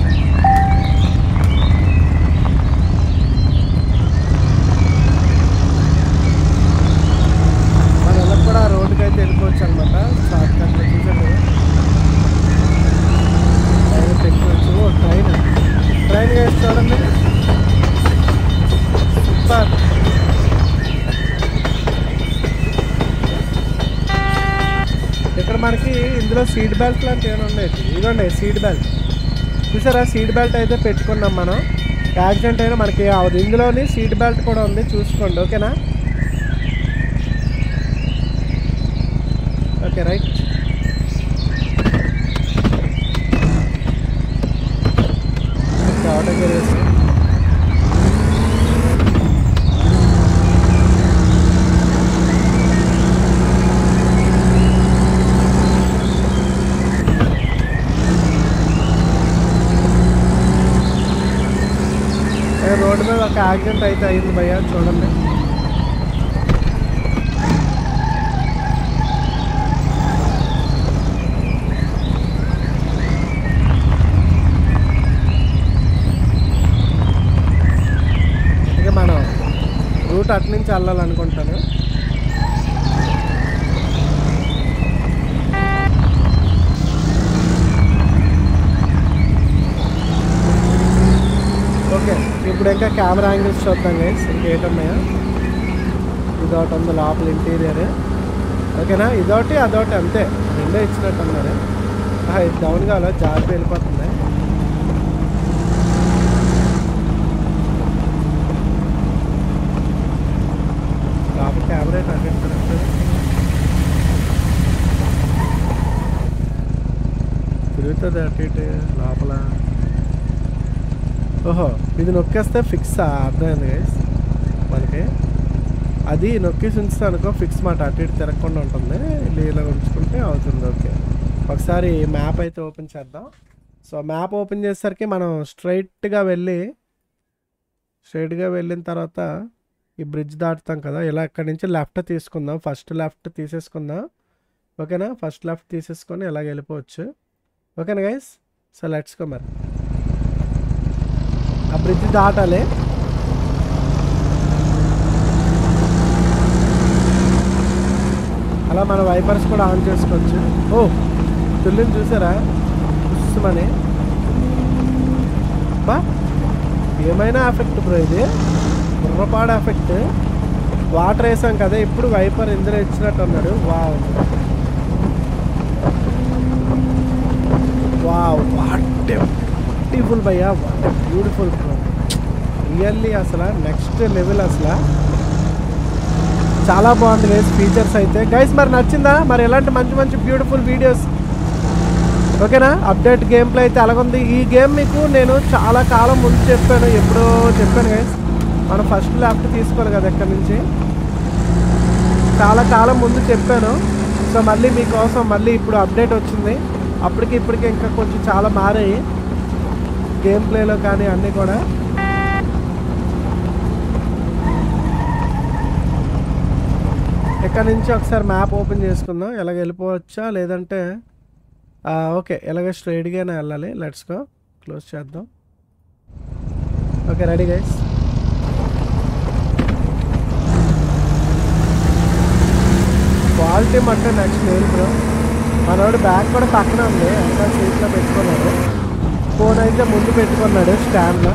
మన ఇలా కూడా రోడ్డుకి అయితే వెళ్ళిపోవచ్చు అనమాట షార్ట్ కట్లో చూసారు కదా ట్రైన్ పెట్టుకోవచ్చు ఓ ట్రైన్ ట్రైన్ వేసి చూడండి సూపర్ ఇక్కడ మనకి ఇందులో సీట్ బెల్ట్ లాంటివి ఏమైనా ఉన్నాయి ఇదిగోండి సీట్ బెల్ట్ చూసారా సీట్ బెల్ట్ అయితే పెట్టుకున్నాం మనం యాక్సిడెంట్ అయినా మనకి అవదు ఇందులోని సీట్ బెల్ట్ కూడా ఉంది చూసుకోండి ఓకేనా ఓకే రైట్ ఆటో గేరేసి రోడ్డు మీద ఒక యాక్సిడెంట్ అయితే అయింది భయ్య చూడండి ఇక మనం రూట్ అటు నుంచి వెళ్ళాలనుకుంటాను ఓకే ఇప్పుడు ఇంకా కెమెరా యాంగిల్స్ చూద్దాం గైస్ ఇంకేటన్నాయా ఇదొకటి ఉంది లోపల ఇంటీరియర్ ఓకేనా ఇదొకటి అదొకటి అంతే రెండో ఇచ్చినట్టు అన్నారు ఆహా, ఇది డౌన్ కావాలి జాగ్రత్త వెళ్ళిపోతుంది లోపల కెమెరా అయితే అటు ఇటు తిరుగుతుంది. తిరుగుతుంది అటు ఇటు లోపల ఓహో ఇది నొక్కేస్తే ఫిక్స్ అర్థమైంది గైస్ మనకి అది నొక్కేసి ఉంచితే అనుకో ఫిక్స్ మాట అటు ఇటు తిరగకుండా ఉంటుంది ఇలా ఉంచుకుంటే అవుతుంది ఓకే ఒకసారి మ్యాప్ అయితే ఓపెన్ చేద్దాం సో మ్యాప్ ఓపెన్ చేసేసరికి మనం స్ట్రైట్గా వెళ్ళి స్ట్రైట్గా వెళ్ళిన తర్వాత ఈ బ్రిడ్జ్ దాటుతాం కదా ఇలా అక్కడి నుంచి లెఫ్ట్ తీసుకుందాం ఫస్ట్ లెఫ్ట్ తీసేసుకుందాం ఓకేనా ఫస్ట్ లెఫ్ట్ తీసేసుకొని ఇలాగ వెళ్ళిపోవచ్చు ఓకేనా గైస్ సో లెట్స్ కో మరి ఆ బ్రిడ్జ్ దాటాలి అలా మన వైపర్స్ కూడా ఆన్ చేసుకోవచ్చు ఓ తుల్లిని చూసారా చూస్తామని బా ఏమైనా ఎఫెక్ట్ బ్రో ఇది బుర్రపాడ ఎఫెక్ట్ వాటర్ వేసాం కదా ఇప్పుడు వైపర్ ఇందులో ఇచ్చినట్టు అన్నాడు వావ్ వావ్ వాట్ బ్యూటిఫుల్ భయ్యా వాట్ బ్యూటిఫుల్ బ్రో రియల్లీ అసలు నెక్స్ట్ లెవెల్ అసలు చాలా బాగుంది గైస్ ఫీచర్స్ అయితే గైస్ మరి నచ్చిందా మరి ఎలాంటి మంచి మంచి బ్యూటిఫుల్ వీడియోస్ ఓకేనా అప్డేట్ గేమ్ ప్లే అయితే అలాగుంది ఈ గేమ్ మీకు నేను చాలా కాలం ముందు చెప్పాను ఎప్పుడో చెప్పాను గైస్ మనం ఫస్ట్ లెఫ్ట్ తీసుకోవాలి కదా ఎక్కడి నుంచి చాలా కాలం ముందు చెప్పాను సో మళ్ళీ మీకోసం మళ్ళీ ఇప్పుడు అప్డేట్ వచ్చింది అప్పటికి ఇప్పటికి ఇంకా కొంచెం చాలా మారాయి గేమ్ ప్లేలో కానీ అన్నీ కూడా ఇక్కడ నుంచి ఒకసారి మ్యాప్ ఓపెన్ చేసుకుందాం ఎలాగ వెళ్ళిపోవచ్చా లేదంటే ఆ, ఓకే ఎలాగ స్ట్రైట్గానే వెళ్ళాలి లెట్స్ గో క్లోజ్ చేద్దాం ఓకే రెడీ గైస్ క్వాలిటీ మట్టే నెక్స్ట్ లేదు బ్రో మనోడు బ్యాగ్ కూడా పక్కన ఉంది అంతా సీట్లో పెట్టుకున్నాడు ఫోన్ అయితే ముందు పెట్టుకున్నాడు స్టాండ్లో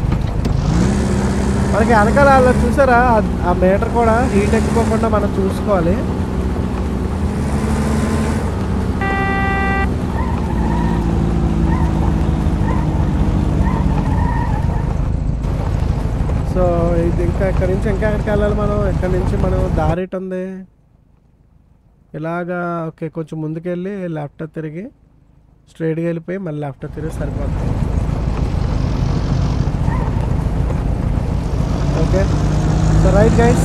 మనకి వెనకాల అలా చూసారా ఆ- ఆ మీటర్ కూడా హీట్ ఎక్కిపోకుండా మనం చూసుకోవాలి సో ఇది ఇంకా ఇక్కడ నుంచి ఇంకా ఎక్కడికి వెళ్ళాలి మనం ఇక్కడ నుంచి మనం దారి ఎటు ఉంది ఇలాగా ఓకే కొంచెం ముందుకెళ్ళి లెఫ్ట్ తిరిగి స్ట్రైట్గా వెళ్ళిపోయి మళ్ళీ లెఫ్ట్ తిరిగి సరిపోతుంది okay so right guys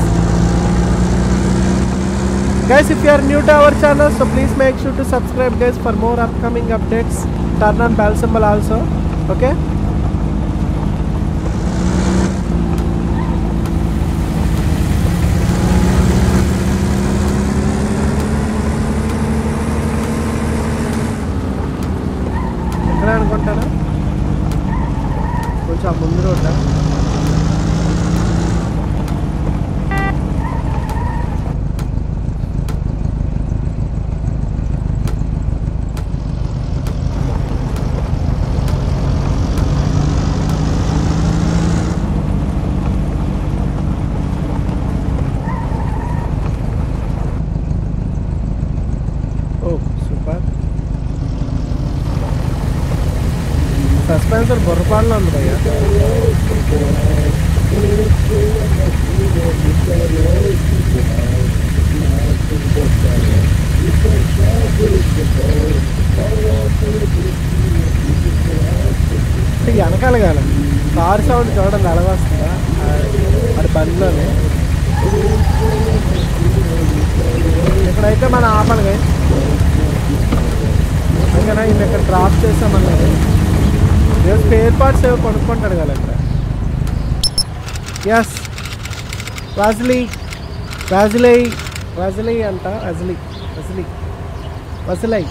guys if you are new to our channel so please make sure to subscribe guys for more upcoming updates turn on bell symbol also okay ఎక్కడ అనుకుంటారా కొంచెం ఆ ముందు రోడ్డా ఓ సూపర్ సస్పెన్సర్ బుర్రపాడులో ఉంది భయ్య అంటే వెనకాల కాదు కార్ సౌండ్ చూడండి ఎలా వస్తుందా ఆ- అది బండిలోనే ఇక్కడైతే మన ఆపాలి guys. ఓకేనా ఈయన ఇక్కడ డ్రాప్ చేసామన్నది ఏదో స్పేర్ పార్ట్స్ ఏవో కొనుక్కుంటాడు కదా ఇక్కడ ఎస్ వాజిలీ వాజిలై వాజిలై అంట వజిలీ వజిలీ వజిలై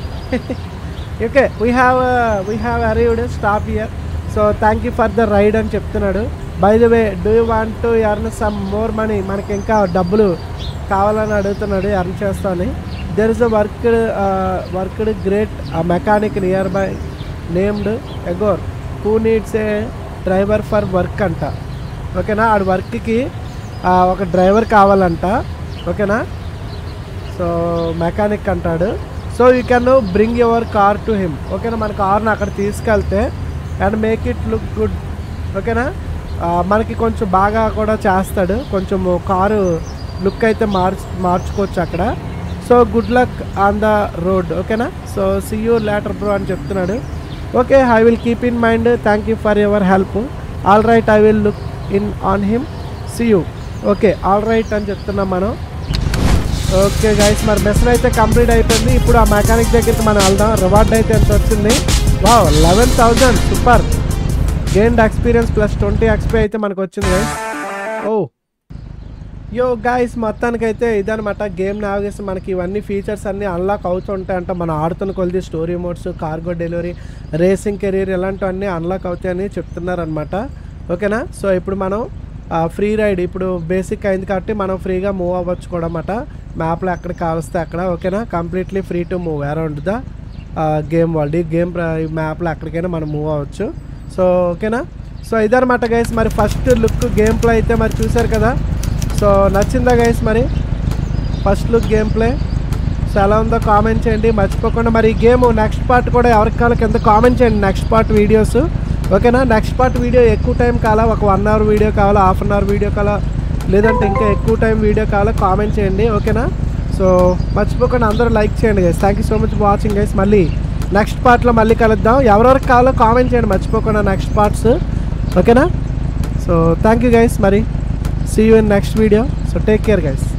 okay we have we have arrived stop here so thank you for the ride అని చెప్తున్నాడు by the way do you want to earn some more money మనకి ఇంకా డబ్బులు కావాలని అడుగుతున్నాడు ఎర్న్ చేస్తామని there is a worked worked great mechanic nearby named Egor who needs a driver for work అంట ఓకేనా ఆడ వర్క్కి ఒక డ్రైవర్ కావాలంట ఓకేనా సో మెకానిక్ అంటాడు so you can bring your car to him ఓకేనా మన కార్ని అక్కడ తీసుకెళ్తే and make it look good ఓకేనా ఆ, మనకి కొంచెం బాగా కూడా చేస్తాడు కొంచెం కారు లుక్ అయితే మార్చ్ మార్చుకోవచ్చు అక్కడ so good luck on the road ఓకేనా so see you later bro అని చెప్తున్నాడు okay I will keep in mind thank you for your help all right I will look in on him see you okay all right అని చెప్తున్నాం మనం okay guys మరి mission అయితే complete అయిపోయింది ఇప్పుడు ఆ మెకానిక్ దగ్గరికి మనం వెళ్దాం రివార్డ్ అయితే ఎంత వచ్చింది వా eleven thousand super gained experience plus twenty XP అయితే మనకు వచ్చింది గైస్ ఓ యో గాయస్ మొత్తానికైతే ఇదనమాట గేమ్ నావిగేషన్ మనకి ఇవన్నీ ఫీచర్స్ అన్నీ అన్లాక్ అవుతుంటాయంట మనం ఆడుతున్న కొలిది story modes cargo delivery racing career ఇలాంటివన్నీ అన్లాక్ అవుతాయని చెప్తున్నారనమాట ఓకేనా సో ఇప్పుడు మనం ఫ్రీ రైడ్ ఇప్పుడు బేసిక్ అయింది కాబట్టి మనం ఫ్రీగా మూవ్ అవ్వచ్చు కూడా అన్నమాట మ్యాప్లో ఎక్కడ కావస్తే అక్కడ ఓకేనా completely free to move around the game world ఈ గేమ్ మ్యాప్లో ఎక్కడికైనా మనం మూవ్ అవ్వచ్చు సో ఓకేనా సో ఇదనమాట గైస్ మరి ఫస్ట్ లుక్ గేమ్ ప్లే అయితే మరి చూసారు కదా సో నచ్చిందా గైస్ మరి first look game play so ఎలా ఉందో కామెంట్ చేయండి మర్చిపోకుండా మరి ఈ గేమ్ నెక్స్ట్ పార్ట్ కూడా ఎవరికి కావాలి కింద కామెంట్ చేయండి నెక్స్ట్ పార్ట్ వీడియోస్ ఓకేనా నెక్స్ట్ పార్ట్ వీడియో ఎక్కువ టైం కావాలా ఒక వన్ అవర్ వీడియో కావాలా హాఫ్ అన్ అవర్ వీడియో కావాలా లేదంటే ఇంకా ఎక్కువ టైం వీడియో కావాలా కామెంట్ చేయండి ఓకేనా సో మర్చిపోకుండా అందరూ లైక్ చేయండి guys thank you so much for watching guys మళ్ళీ నెక్స్ట్ పార్ట్లో మళ్ళీ కలుద్దాం ఎవరెవరికి కావాలో కామెంట్ చేయండి మర్చిపోకుండా నెక్స్ట్ పార్ట్స్ ఓకేనా సో థ్యాంక్ యూ గైస్ మరి see you in next video so take care guys